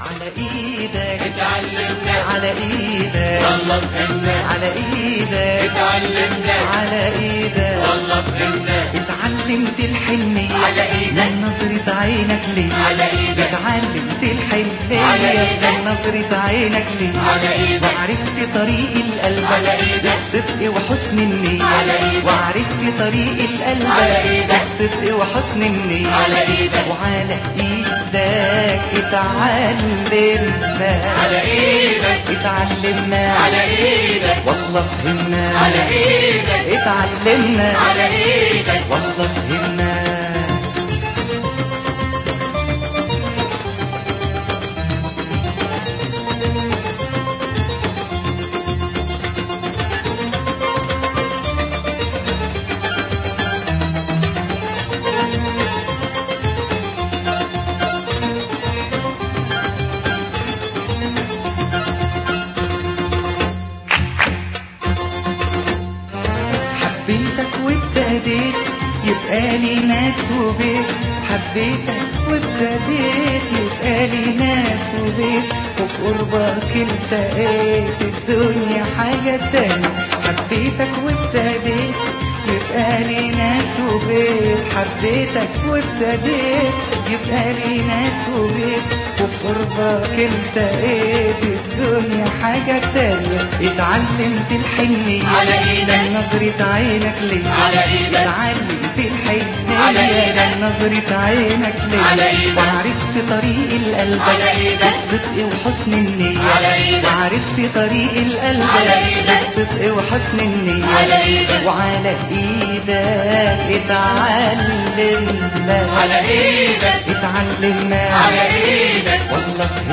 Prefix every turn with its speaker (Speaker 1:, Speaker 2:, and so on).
Speaker 1: على ايدك
Speaker 2: اتعلمنا
Speaker 1: على ايدك
Speaker 2: والله فهمنا
Speaker 1: على ايدك
Speaker 2: اتعلمنا
Speaker 1: على ايدك
Speaker 2: والله فهمنا
Speaker 1: اتعلمت الحنية
Speaker 2: على إيدك.
Speaker 1: من نظرة عينك لي
Speaker 2: على إيدك.
Speaker 1: اتعلمت
Speaker 2: على
Speaker 1: الحنية
Speaker 2: إيدك.
Speaker 1: من نظرة عينك لي
Speaker 2: على إيدك.
Speaker 1: وعرفت طريق القلب
Speaker 2: على إيدك.
Speaker 1: بالصدق وحسن النية
Speaker 2: على إيدك.
Speaker 1: وعرفت طريق القلب
Speaker 2: على إيدك.
Speaker 1: بالصدق وحسن النية
Speaker 2: على إيدك.
Speaker 1: وعلى ايدك اتعلمنا
Speaker 2: على ايدك
Speaker 1: اتعلمنا
Speaker 2: على ايدك
Speaker 1: والله فهمنا
Speaker 2: على ايدك
Speaker 1: اتعلمنا
Speaker 2: على ايدك
Speaker 1: والله فهمنا حبيتك وابتديت يبقى لي ناس وبيت حبيتك وابتديت يبقى لي ناس وبيت وفي قربك التقيت الدنيا حاجة تانية حبيتك وابتديت يبقى لي ناس وبيت حبيتك وابتديت يبقى لي ناس وبيت وفي قربك التقيت الدنيا حاجة تانية اتعلمت الحنية
Speaker 2: على إيدك.
Speaker 1: من نظرة عينك لي
Speaker 2: على إيدك.
Speaker 1: اتعلمت الحنية
Speaker 2: على إيدك.
Speaker 1: من نظرة عينك لي
Speaker 2: على إيدك.
Speaker 1: وعرفت طريق القلب
Speaker 2: على إيدك.
Speaker 1: بالصدق وحسن النية
Speaker 2: على إيدك.
Speaker 1: وعرفت طريق القلب
Speaker 2: على إيدك.
Speaker 1: بالصدق وحسن النية
Speaker 2: على إيدك.
Speaker 1: وعلى ايدك اتعلمنا
Speaker 2: على ايدك
Speaker 1: اتعلمنا
Speaker 2: على ايدك
Speaker 1: والله